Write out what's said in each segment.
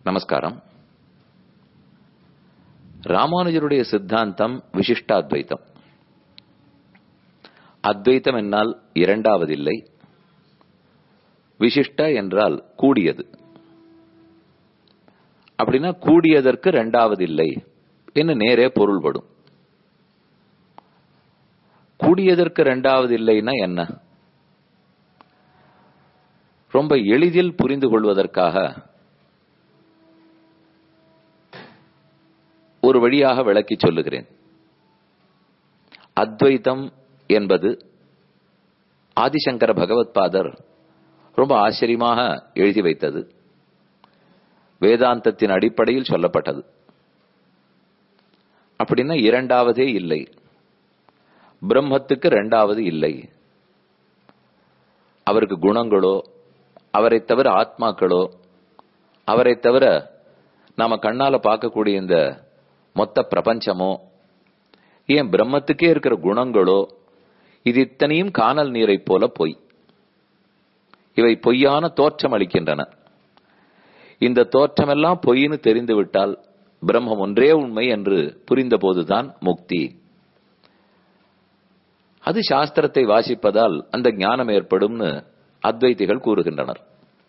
நமஸ்காரம் ராமானுஜருடைய சித்தாந்தம் விசிஷ்டாத்வைத்தம் அத்வைத்தம் என்னால் இரண்டாவதில்லை விசிஷ்ட என்றால் கூடியது அப்படின்னா கூடியதற்கு இரண்டாவது இல்லை என்று நேரே பொருள்படும் கூடியதற்கு இரண்டாவது இல்லைன்னா என்ன ரொம்ப எளிதில் புரிந்து கொள்வதற்காக ஒரு வழியாக விளக்கி சொல்லுகிறேன் அத்வைத்தம் என்பது ஆதிசங்கர பகவத்பாதர் ரொம்ப ஆச்சரியமாக எழுதி வைத்தது வேதாந்தத்தின் அடிப்படையில் சொல்லப்பட்டது அப்படின்னா இரண்டாவதே இல்லை பிரம்மத்துக்கு இரண்டாவது இல்லை அவருக்கு குணங்களோ அவரை தவிர ஆத்மாக்களோ அவரை தவிர நாம கண்ணால பார்க்கக்கூடிய இந்த மொத்த பிரபஞ்சமோ ஏன் பிரம்மத்துக்கே இருக்கிற குணங்களோ இது இத்தனையும் காணல் நீரை போல பொய் இவை பொய்யான தோற்றம் அளிக்கின்றன இந்த தோற்றமெல்லாம் பொய்னு தெரிந்துவிட்டால் பிரம்மம் ஒன்றே உண்மை என்று புரிந்த போதுதான் முக்தி அது சாஸ்திரத்தை வாசிப்பதால் அந்த ஞானம் ஏற்படும்னு அத்வைதிகள் கூறுகின்றனர்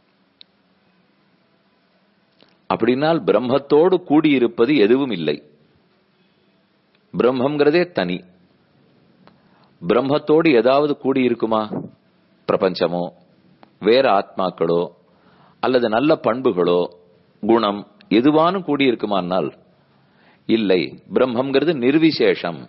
அப்படின்னால் பிரம்மத்தோடு கூடியிருப்பது எதுவும் இல்லை பிரம்மங்கிறதே தனி பிரம்மத்தோடு ஏதாவது கூடியிருக்குமா பிரபஞ்சமோ வேற ஆத்மாக்களோ அல்லது நல்ல பண்புகளோ குணம் எதுவானும் கூடியிருக்குமானால் இல்லை பிரம்மங்கிறது நிர்விசேஷம்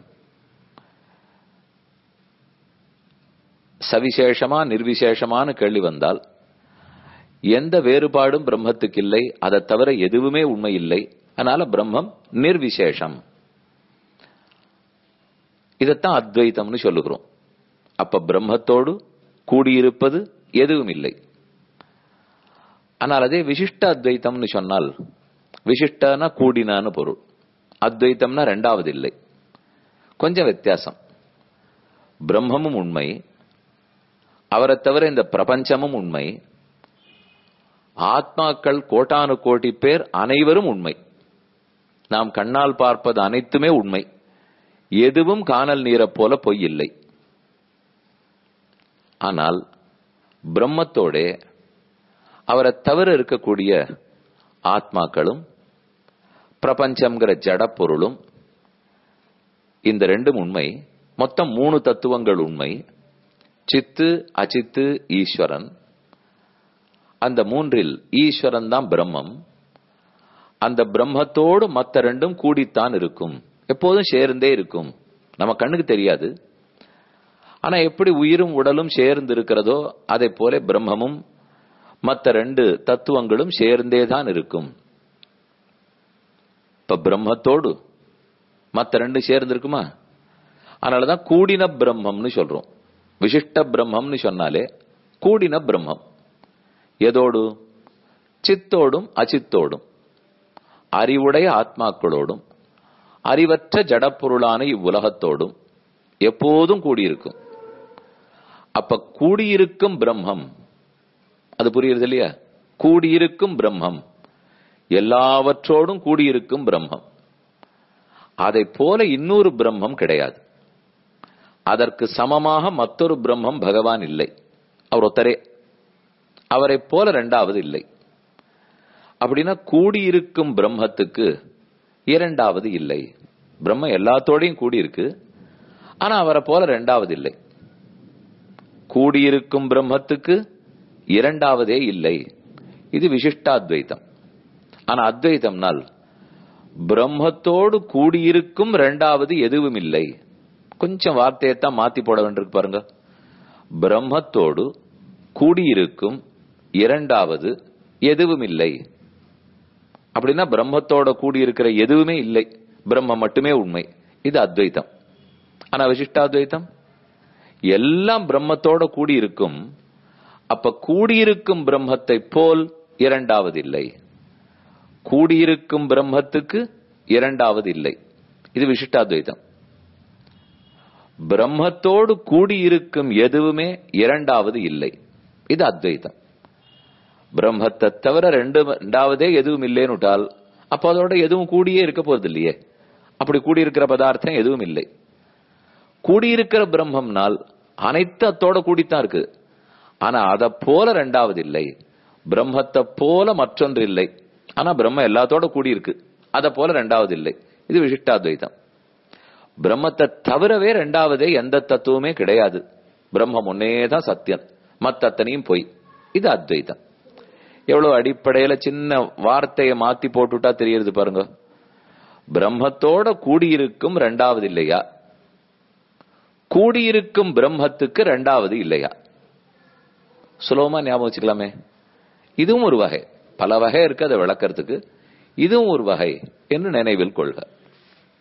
சவிசேஷமா நிர்விசேஷமான கேள்வி வந்தால் எந்த வேறுபாடும் பிரம்மத்துக்கு இல்லை அதை தவிர எதுவுமே உண்மை இல்லை அதனால பிரம்மம் நிர்விசேஷம் இதைத்தான் அத்வைத்தம்னு சொல்லுகிறோம் அப்ப பிரம்மத்தோடு கூடியிருப்பது எதுவும் இல்லை ஆனால் அதே விசிஷ்ட அத்வைத்தம்னு சொன்னால் விசிஷ்டனா கூடினான்னு பொருள் அத்வைத்தம்னா ரெண்டாவது இல்லை கொஞ்சம் வித்தியாசம் பிரம்மமும் உண்மை அவரை தவிர இந்த பிரபஞ்சமும் உண்மை ஆத்மாக்கள் கோட்டானு கோடி பேர் அனைவரும் உண்மை நாம் கண்ணால் பார்ப்பது அனைத்துமே உண்மை எதுவும் காணல் நீரை போல பொய் இல்லை ஆனால் பிரம்மத்தோட அவரை தவிர இருக்கக்கூடிய ஆத்மாக்களும் பிரபஞ்சம்ங்கிற ஜட பொருளும் இந்த ரெண்டும் உண்மை மொத்தம் மூணு தத்துவங்கள் உண்மை சித்து அச்சித்து ஈஸ்வரன் அந்த மூன்றில் ஈஸ்வரன் தான் பிரம்மம் அந்த பிரம்மத்தோடு மற்ற ரெண்டும் கூடித்தான் இருக்கும் எப்போதும் சேர்ந்தே இருக்கும் நம்ம கண்ணுக்கு தெரியாது ஆனா எப்படி உயிரும் உடலும் சேர்ந்து இருக்கிறதோ அதை போல பிரம்மமும் மற்ற ரெண்டு தத்துவங்களும் சேர்ந்தே தான் இருக்கும் இப்ப பிரம்மத்தோடு மற்ற ரெண்டு சேர்ந்து இருக்குமா அதனாலதான் கூடின பிரம்மம்னு சொல்றோம் விசிஷ்ட பிரம்மம்னு சொன்னாலே கூடின பிரம்மம் எதோடு சித்தோடும் அச்சித்தோடும் அறிவுடைய ஆத்மாக்களோடும் அறிவற்ற ஜடப்பொருளான இவ்வுலகத்தோடும் எப்போதும் கூடியிருக்கும் அப்ப கூடியிருக்கும் பிரம்மம் அது புரியுறது இல்லையா கூடியிருக்கும் பிரம்மம் எல்லாவற்றோடும் கூடியிருக்கும் பிரம்மம் அதை போல இன்னொரு பிரம்மம் கிடையாது அதற்கு சமமாக மற்றொரு பிரம்மம் பகவான் இல்லை அவர் ஒத்தரே அவரை போல இரண்டாவது இல்லை அப்படின்னா கூடியிருக்கும் பிரம்மத்துக்கு இரண்டாவது இல்லை பிரம்ம எல்லாத்தோடையும் கூடியிருக்கு ஆனா அவரை போல இரண்டாவது இல்லை கூடியிருக்கும் பிரம்மத்துக்கு இரண்டாவதே இல்லை இது விசிஷ்டாத்வைத்தம் ஆனா அத்வைத்தம்னால் பிரம்மத்தோடு கூடியிருக்கும் இரண்டாவது எதுவும் இல்லை கொஞ்சம் வார்த்தையத்தான் மாத்தி போட வேண்டியிருக்கு பாருங்க பிரம்மத்தோடு கூடியிருக்கும் இரண்டாவது எதுவும் இல்லை அப்படின்னா பிரம்மத்தோட கூடியிருக்கிற எதுவுமே இல்லை பிரம்மம் மட்டுமே உண்மை இது அத்வைத்தம் ஆனா விசிஷ்டாத்வைத்தம் எல்லாம் பிரம்மத்தோட கூடியிருக்கும் அப்ப கூடியிருக்கும் பிரம்மத்தை போல் இரண்டாவது இல்லை கூடியிருக்கும் பிரம்மத்துக்கு இரண்டாவது இல்லை இது விசிஷ்டாத்வைத்தம் பிரம்மத்தோடு கூடியிருக்கும் எதுவுமே இரண்டாவது இல்லை இது அத்வைத்தம் பிரம்மத்தை தவிர ரெண்டு ரெண்டாவதே எதுவும் இல்லைன்னு விட்டால் அப்போ அதோட எதுவும் கூடியே இருக்க போறது இல்லையே அப்படி கூடியிருக்கிற பதார்த்தம் எதுவும் இல்லை கூடியிருக்கிற பிரம்மம்னால் அனைத்து அத்தோட கூடித்தான் இருக்கு ஆனா அதை போல ரெண்டாவது இல்லை பிரம்மத்தை போல மற்றொன்று இல்லை ஆனா பிரம்ம எல்லாத்தோட கூடி இருக்கு அதை போல ரெண்டாவது இல்லை இது விசிஷ்டாத்வைதம் பிரம்மத்தை தவிரவே ரெண்டாவதே எந்த தத்துவமே கிடையாது பிரம்மம் ஒன்னே தான் சத்தியம் மத்த அத்தனையும் பொய் இது அத்வைதம் எவ்வளவு அடிப்படையில சின்ன வார்த்தையை மாத்தி போட்டுட்டா தெரியுது பாருங்க பிரம்மத்தோட கூடியிருக்கும் ரெண்டாவது இல்லையா கூடியிருக்கும் பிரம்மத்துக்கு ரெண்டாவது இல்லையா சுலபமா ஞாபகம் வச்சுக்கலாமே இதுவும் ஒரு வகை பல வகை இருக்கு அதை விளக்கறதுக்கு இதுவும் ஒரு வகை என்று நினைவில் கொள்க